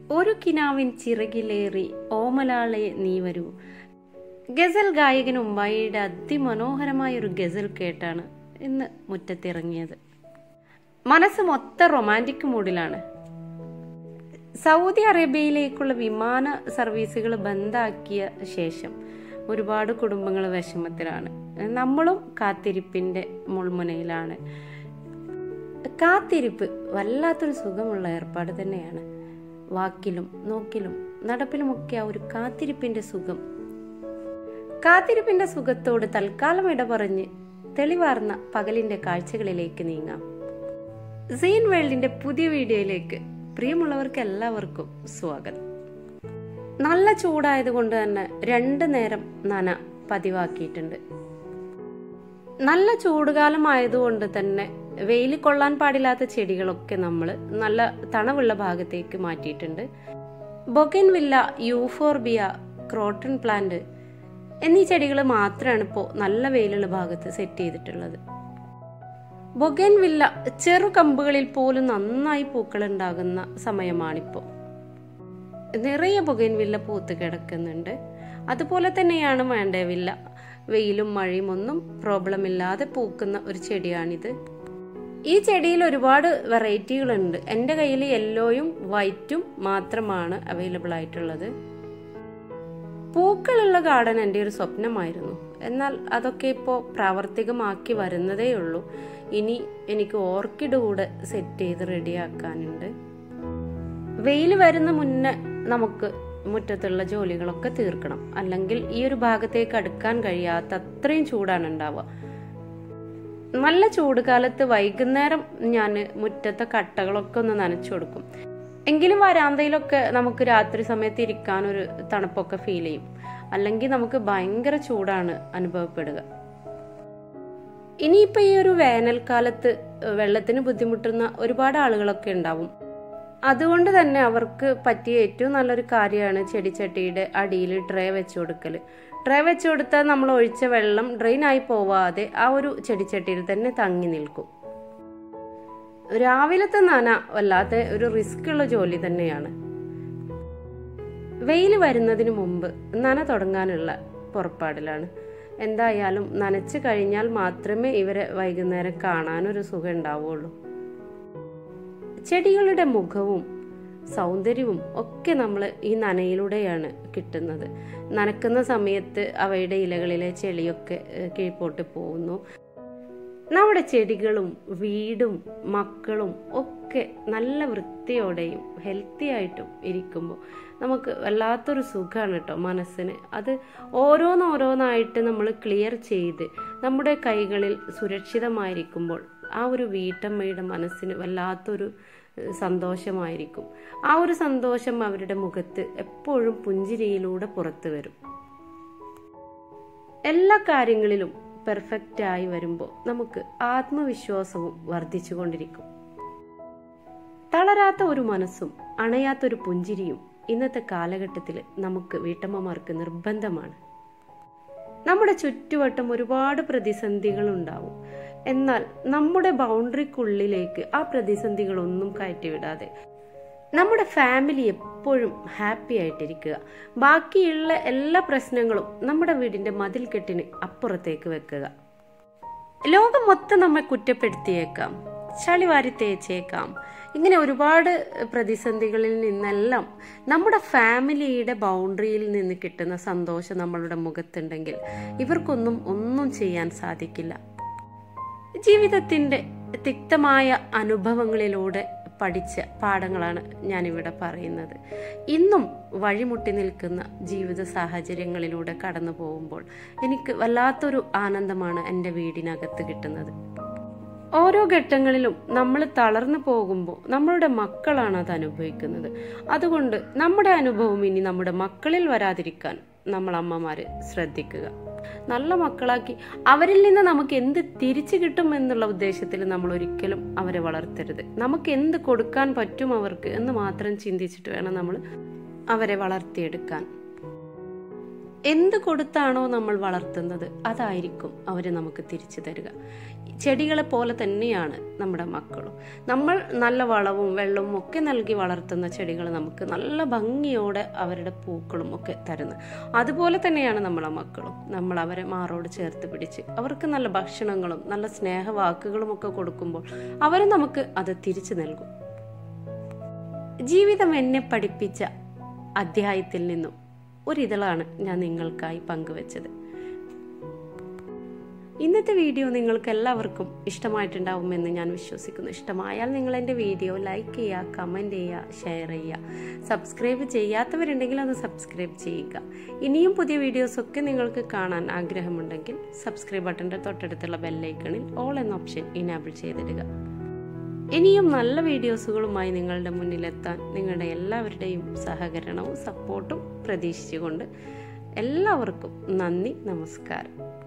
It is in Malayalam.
ഒരു കിനാവിൻ ചിറകിലേറി ഓമലാളെ നീ വരൂ ഗസൽ ഗായകൻ ഉമ്മായിയുടെ അതിമനോഹരമായ ഒരു ഗസൽ കേട്ടാണ് ഇന്ന് മുറ്റത്തിറങ്ങിയത് മനസ്സ് മൊത്തം റൊമാൻറ്റിക് മൂഡിലാണ് സൗദി അറേബ്യയിലേക്കുള്ള വിമാന സർവീസുകൾ ബന്ധാക്കിയ ശേഷം ഒരുപാട് കുടുംബങ്ങൾ വിഷമത്തിലാണ് നമ്മളും കാത്തിരിപ്പിന്റെ മുൾമുനയിലാണ് കാത്തിരിപ്പ് വല്ലാത്തൊരു സുഖമുള്ള ഏർപ്പാട് തന്നെയാണ് വാക്കിലും നോക്കിലും നടപ്പിലുമൊക്കെ ആ ഒരു കാത്തിരിപ്പിന്റെ സുഖം കാത്തിരിപ്പിന്റെ സുഖത്തോട് തൽക്കാലം ഇട പറഞ്ഞ് തെളിവാർന്ന പകലിന്റെ കാഴ്ചകളിലേക്ക് നീങ്ങാം സീൻ വേൾഡിന്റെ പുതിയ വീഡിയോയിലേക്ക് പ്രിയമുള്ളവർക്ക് എല്ലാവർക്കും സ്വാഗതം നല്ല ചൂടായതുകൊണ്ട് തന്നെ രണ്ടു നേരം നന പതിവാക്കിയിട്ടുണ്ട് നല്ല ചൂടുകാലം ആയതുകൊണ്ട് തന്നെ വെയിൽ കൊള്ളാൻ പാടില്ലാത്ത ചെടികളൊക്കെ നമ്മൾ നല്ല തണവുള്ള ഭാഗത്തേക്ക് മാറ്റിയിട്ടുണ്ട് bougainvillea euphorbia croton plant എന്നീ ചെടികൾ മാത്രമാണ് ഇപ്പോൾ നല്ല വെയിലുള്ള ഭാഗത്ത് സെറ്റ് ചെയ്തിട്ടുള്ളത് ബൊഗൻ വില്ല ചെറു കമ്പുകളിൽ പോലും നന്നായി പൂക്കൾ ഉണ്ടാകുന്ന സമയമാണിപ്പോൾ നിറയെ ബൊഗൻ വില്ല പൂത്ത് കിടക്കുന്നുണ്ട് അതുപോലെ തന്നെയാണ് വേണ്ടവില്ല വെയിലും മഴയും ഒന്നും പ്രോബ്ലം ഇല്ലാതെ പൂക്കുന്ന ഒരു ചെടിയാണിത് ഈ ചെടിയിൽ ഒരുപാട് വെറൈറ്റികളുണ്ട് എൻ്റെ കയ്യിൽ യെല്ലോയും വൈറ്റും മാത്രമാണ് അവൈലബിൾ ആയിട്ടുള്ളത് പൂക്കളുള്ള ഗാർഡൻ എൻ്റെ ഒരു സ്വപ്നമായിരുന്നു എന്നാൽ അതൊക്കെ ഇപ്പോൾ പ്രാവർത്തികമാക്കി വരുന്നതേ ഉള്ളൂ ഇനി എനിക്ക് ഓർക്കിഡ് കൂടെ സെറ്റ് ചെയ്ത് റെഡിയാക്കാനുണ്ട് വെയിൽ വരുന്ന മുന്നേ നമുക്ക് മുറ്റത്തുള്ള ജോലികളൊക്കെ തീർക്കണം അല്ലെങ്കിൽ ഈ ഒരു ഭാഗത്തേക്ക് അടുക്കാൻ കഴിയാത്ത അത്രയും ചൂടാണ് ഉണ്ടാവുക നല്ല ചൂട് കാലത്ത് വൈകുന്നേരം ഞാൻ മുറ്റത്തെ കട്ടകളൊക്കെ ഒന്ന് നനച്ചു കൊടുക്കും എങ്കിലും വരാന്തയിലൊക്കെ നമുക്ക് രാത്രി സമയത്ത് ഇരിക്കാൻ ഒരു തണുപ്പൊക്കെ ഫീൽ ചെയ്യും അല്ലെങ്കിൽ നമുക്ക് ഭയങ്കര ചൂടാണ് അനുഭവപ്പെടുക ഇനിയിപ്പോൾ ഈ ഒരു വേനൽക്കാലത്ത് വെള്ളത്തിന് ബുദ്ധിമുട്ടുന്ന ഒരുപാട് ആളുകളൊക്കെ ഉണ്ടാവും അതുകൊണ്ട് തന്നെ അവർക്ക് പറ്റിയ ഏറ്റവും നല്ലൊരു കാര്യമാണ് ചെടിച്ചട്ടിയുടെ അടിയിൽ ട്രേ വെച്ച് കൊടുക്കൽ ട്രേ വെച്ച് കൊടുത്താൽ നമ്മൾ ഒഴിച്ച വെള്ളം ഡ്രെയിൻ ആയി പോവാതെ ആ ഒരു ചെടിച്ചട്ടിയിൽ തന്നെ തങ്ങി നിൽക്കും രാവിലത്തെ നന വല്ലാത്ത ഒരു റിസ്ക് ഉള്ള ജോലി തന്നെയാണ് വെയിൽ വരുന്നതിന് മുമ്പ് നന തുടങ്ങാനുള്ള പുറപ്പാടിലാണ് എന്തായാലും നനച്ചു കഴിഞ്ഞാൽ മാത്രമേ ഇവരെ വൈകുന്നേരം കാണാനൊരു സുഖം ഉണ്ടാവുള്ളൂ ചെടികളുടെ മുഖവും സൗന്ദര്യവും ഒക്കെ നമ്മൾ ഈ നനയിലൂടെയാണ് കിട്ടുന്നത് നനക്കുന്ന സമയത്ത് അവയുടെ ഇലകളിലെ ചെളിയൊക്കെ കീഴ്പോട്ട് പോകുന്നു നമ്മുടെ ചെടികളും വീടും മക്കളും ഒക്കെ നല്ല വൃത്തിയോടെയും ഹെൽത്തി ആയിട്ടും ഇരിക്കുമ്പോൾ നമുക്ക് വല്ലാത്തൊരു സുഖമാണ് കേട്ടോ മനസ്സിന് അത് ഓരോന്നോരോന്നായിട്ട് നമ്മൾ ക്ലിയർ ചെയ്ത് നമ്മുടെ കൈകളിൽ സുരക്ഷിതമായിരിക്കുമ്പോൾ ആ ഒരു വീട്ടമ്മയുടെ മനസ്സിന് വല്ലാത്തൊരു സന്തോഷമായിരിക്കും ആ ഒരു സന്തോഷം അവരുടെ മുഖത്ത് എപ്പോഴും പുഞ്ചിരിയിലൂടെ പുറത്തു വരും എല്ലാ കാര്യങ്ങളിലും പെർഫെക്റ്റ് ആയി വരുമ്പോൾ നമുക്ക് ആത്മവിശ്വാസവും വർദ്ധിച്ചുകൊണ്ടിരിക്കും തളരാത്ത ഒരു മനസ്സും അണയാത്തൊരു പുഞ്ചിരിയും ഇന്നത്തെ കാലഘട്ടത്തിൽ നമുക്ക് വീട്ടമ്മമാർക്ക് നിർബന്ധമാണ് നമ്മുടെ ചുറ്റുവട്ടം ഒരുപാട് പ്രതിസന്ധികൾ ഉണ്ടാവും എന്നാൽ നമ്മുടെ ബൗണ്ടറിക്കുള്ളിലേക്ക് ആ പ്രതിസന്ധികളൊന്നും കയറ്റിവിടാതെ നമ്മുടെ ഫാമിലി എപ്പോഴും ഹാപ്പി ആയിട്ടിരിക്കുക ബാക്കിയുള്ള എല്ലാ പ്രശ്നങ്ങളും നമ്മുടെ വീടിന്റെ മതിൽക്കെട്ടിന് അപ്പുറത്തേക്ക് വെക്കുക ലോകം മൊത്തം നമ്മെ കുറ്റപ്പെടുത്തിയേക്കാം ചളിവാരി തേച്ചേക്കാം ഇങ്ങനെ ഒരുപാട് പ്രതിസന്ധികളിൽ നിന്നെല്ലാം നമ്മുടെ ഫാമിലിയുടെ ബൗണ്ടറിയിൽ നിന്ന് കിട്ടുന്ന സന്തോഷം നമ്മളുടെ മുഖത്തുണ്ടെങ്കിൽ ഇവർക്കൊന്നും ഒന്നും ചെയ്യാൻ സാധിക്കില്ല ജീവിതത്തിൻ്റെ തിക്തമായ അനുഭവങ്ങളിലൂടെ പഠിച്ച പാഠങ്ങളാണ് ഞാനിവിടെ പറയുന്നത് ഇന്നും വഴിമുട്ടി നിൽക്കുന്ന ജീവിത സാഹചര്യങ്ങളിലൂടെ കടന്നു പോകുമ്പോൾ എനിക്ക് വല്ലാത്തൊരു ആനന്ദമാണ് എൻ്റെ വീടിനകത്ത് കിട്ടുന്നത് ഓരോ ഘട്ടങ്ങളിലും നമ്മൾ തളർന്നു പോകുമ്പോൾ നമ്മളുടെ മക്കളാണ് അത് അനുഭവിക്കുന്നത് അതുകൊണ്ട് നമ്മുടെ അനുഭവം ഇനി നമ്മുടെ മക്കളിൽ വരാതിരിക്കാൻ നമ്മൾ അമ്മമാര് ശ്രദ്ധിക്കുക നല്ല മക്കളാക്കി അവരിൽ നിന്ന് നമുക്ക് എന്ത് തിരിച്ചു കിട്ടും എന്നുള്ള ഉദ്ദേശത്തിൽ നമ്മൾ ഒരിക്കലും അവരെ വളർത്തരുത് നമുക്ക് എന്ത് കൊടുക്കാൻ പറ്റും അവർക്ക് എന്ന് മാത്രം ചിന്തിച്ചിട്ട് വേണം നമ്മൾ അവരെ വളർത്തിയെടുക്കാൻ എന്ത് കൊടുത്താണോ നമ്മൾ വളർത്തുന്നത് അതായിരിക്കും അവർ നമുക്ക് തിരിച്ചു തരിക ചെടികളെ പോലെ തന്നെയാണ് നമ്മുടെ മക്കളും നമ്മൾ നല്ല വളവും വെള്ളവും ഒക്കെ നൽകി വളർത്തുന്ന ചെടികൾ നമുക്ക് നല്ല ഭംഗിയോടെ അവരുടെ പൂക്കളും ഒക്കെ തരുന്നത് അതുപോലെ തന്നെയാണ് നമ്മളെ മക്കളും നമ്മൾ അവരെ മാറോട് ചേർത്ത് പിടിച്ച് അവർക്ക് നല്ല ഭക്ഷണങ്ങളും നല്ല സ്നേഹവാക്കുകളും ഒക്കെ കൊടുക്കുമ്പോൾ അവർ നമുക്ക് അത് തിരിച്ചു നൽകും ജീവിതം എന്നെ പഠിപ്പിച്ച അധ്യായത്തിൽ നിന്നും ഒരിതളാണ് ഞാൻ നിങ്ങൾക്കായി പങ്കുവച്ചത് ഇന്നത്തെ വീഡിയോ നിങ്ങൾക്ക് എല്ലാവർക്കും ഇഷ്ടമായിട്ടുണ്ടാവുമെന്ന് ഞാൻ വിശ്വസിക്കുന്നു ഇഷ്ടമായാൽ നിങ്ങൾ എൻ്റെ വീഡിയോ ലൈക്ക് ചെയ്യുക കമൻറ്റ് ചെയ്യുക ഷെയർ ചെയ്യുക സബ്സ്ക്രൈബ് ചെയ്യാത്തവരുണ്ടെങ്കിൽ ഒന്ന് സബ്സ്ക്രൈബ് ചെയ്യുക ഇനിയും പുതിയ വീഡിയോസൊക്കെ നിങ്ങൾക്ക് കാണാൻ ആഗ്രഹമുണ്ടെങ്കിൽ സബ്സ്ക്രൈബ് ബട്ടൻ്റെ തൊട്ടടുത്തുള്ള ബെല്ലൈക്കണിൽ ഓൾ എന്ന ഓപ്ഷൻ ഇനാബിൾ ചെയ്തിടുക ഇനിയും നല്ല വീഡിയോസുകളുമായി നിങ്ങളുടെ മുന്നിലെത്താൻ നിങ്ങളുടെ എല്ലാവരുടെയും സഹകരണവും സപ്പോർട്ടും പ്രതീക്ഷിച്ചുകൊണ്ട് എല്ലാവർക്കും നന്ദി നമസ്കാരം